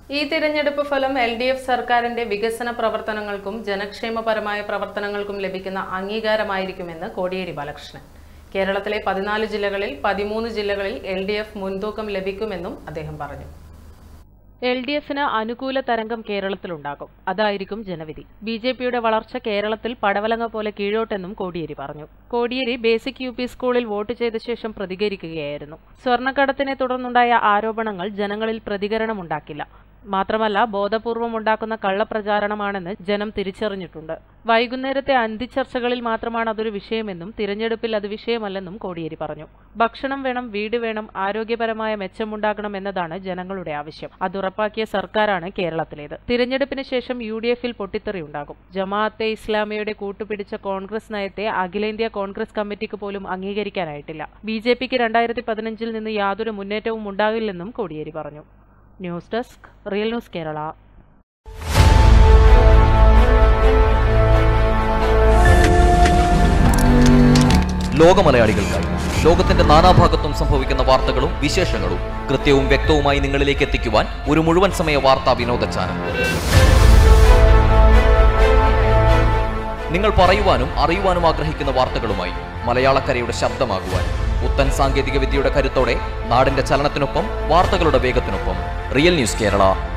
ഈ തിരഞ്ഞെടുപ്പ് ഫലം എൽ ഡി എഫ് സർക്കാരിന്റെ വികസന പ്രവർത്തനങ്ങൾക്കും ജനക്ഷേമപരമായ പ്രവർത്തനങ്ങൾക്കും ലഭിക്കുന്ന അംഗീകാരമായിരിക്കുമെന്ന് കോടിയേരി ബാലകൃഷ്ണൻ കേരളത്തിലെ പതിനാല് ജില്ലകളിൽ പതിമൂന്ന് ജില്ലകളിൽ എൽ ഡി എഫ് മുൻതൂക്കം ലഭിക്കുമെന്നും അദ്ദേഹം പറഞ്ഞു എൽ ഡി എഫിന് അനുകൂല തരംഗം കേരളത്തിലുണ്ടാകും അതായിരിക്കും ജനവിധി ബി ജെ പിയുടെ വളർച്ച കേരളത്തിൽ പടവലങ്ങ പോലെ കീഴോട്ടെന്നും കോടിയേരി പറഞ്ഞു കോടിയേരി ബേസിക് യു പി സ്കൂളിൽ വോട്ട് ചെയ്ത ശേഷം പ്രതികരിക്കുകയായിരുന്നു സ്വർണ്ണക്കടത്തിനെ തുടർന്നുണ്ടായ ആരോപണങ്ങൾ ജനങ്ങളിൽ പ്രതികരണമുണ്ടാക്കില്ല മാത്രമല്ല ബോധപൂർവം ഉണ്ടാക്കുന്ന കള്ളപ്രചാരണമാണെന്ന് ജനം തിരിച്ചറിഞ്ഞിട്ടുണ്ട് വൈകുന്നേരത്തെ അന്തിച്ചർച്ചകളിൽ മാത്രമാണ് അതൊരു വിഷയമെന്നും തിരഞ്ഞെടുപ്പിൽ അത് വിഷയമല്ലെന്നും കോടിയേരി പറഞ്ഞു ഭക്ഷണം വേണം വീട് വേണം ആരോഗ്യപരമായ മെച്ചമുണ്ടാകണം എന്നതാണ് ജനങ്ങളുടെ ആവശ്യം അതുറപ്പാക്കിയ സർക്കാരാണ് കേരളത്തിലേത് തിരഞ്ഞെടുപ്പിന് ശേഷം യു ഡി എഫിൽ പൊട്ടിത്തെറിയുണ്ടാകും ജമാഅത്തെ ഇസ്ലാമിയുടെ കൂട്ടുപിടിച്ച കോൺഗ്രസ് നയത്തെ അഖിലേന്ത്യാ കോൺഗ്രസ് കമ്മിറ്റിക്ക് പോലും അംഗീകരിക്കാനായിട്ടില്ല ബി ജെ പിക്ക് രണ്ടായിരത്തി പതിനഞ്ചിൽ നിന്ന് യാതൊരു മുന്നേറ്റവും ഉണ്ടാകില്ലെന്നും കോടിയേരി പറഞ്ഞു news desk real news Kerala ലോക മലയാളികൾക്കായി ലോകത്തിന്റെ നാനാഭാഗത്തും സംഭവിക്കുന്ന വാർത്തകളും വിശേഷങ്ങളും കൃത്യവും വ്യക്തവുമായി നിങ്ങളിലേക്ക് എത്തിക്കുവാൻ ഒരു മുഴുവൻ സമയ വാർത്താ വിനോദ ചാനൽ നിങ്ങൾ പറയുവാനും അറിയുവാനും ആഗ്രഹിക്കുന്ന വാർത്തകളുമായി മലയാളക്കരയുടെ ശബ്ദമാകുവാൻ പുത്തൻ സാങ്കേതിക വിദ്യയുടെ കരുത്തോടെ നാടിന്റെ ചലനത്തിനൊപ്പം വാർത്തകളുടെ വേഗത്തിനൊപ്പം റിയൽ ന്യൂസ് കേരള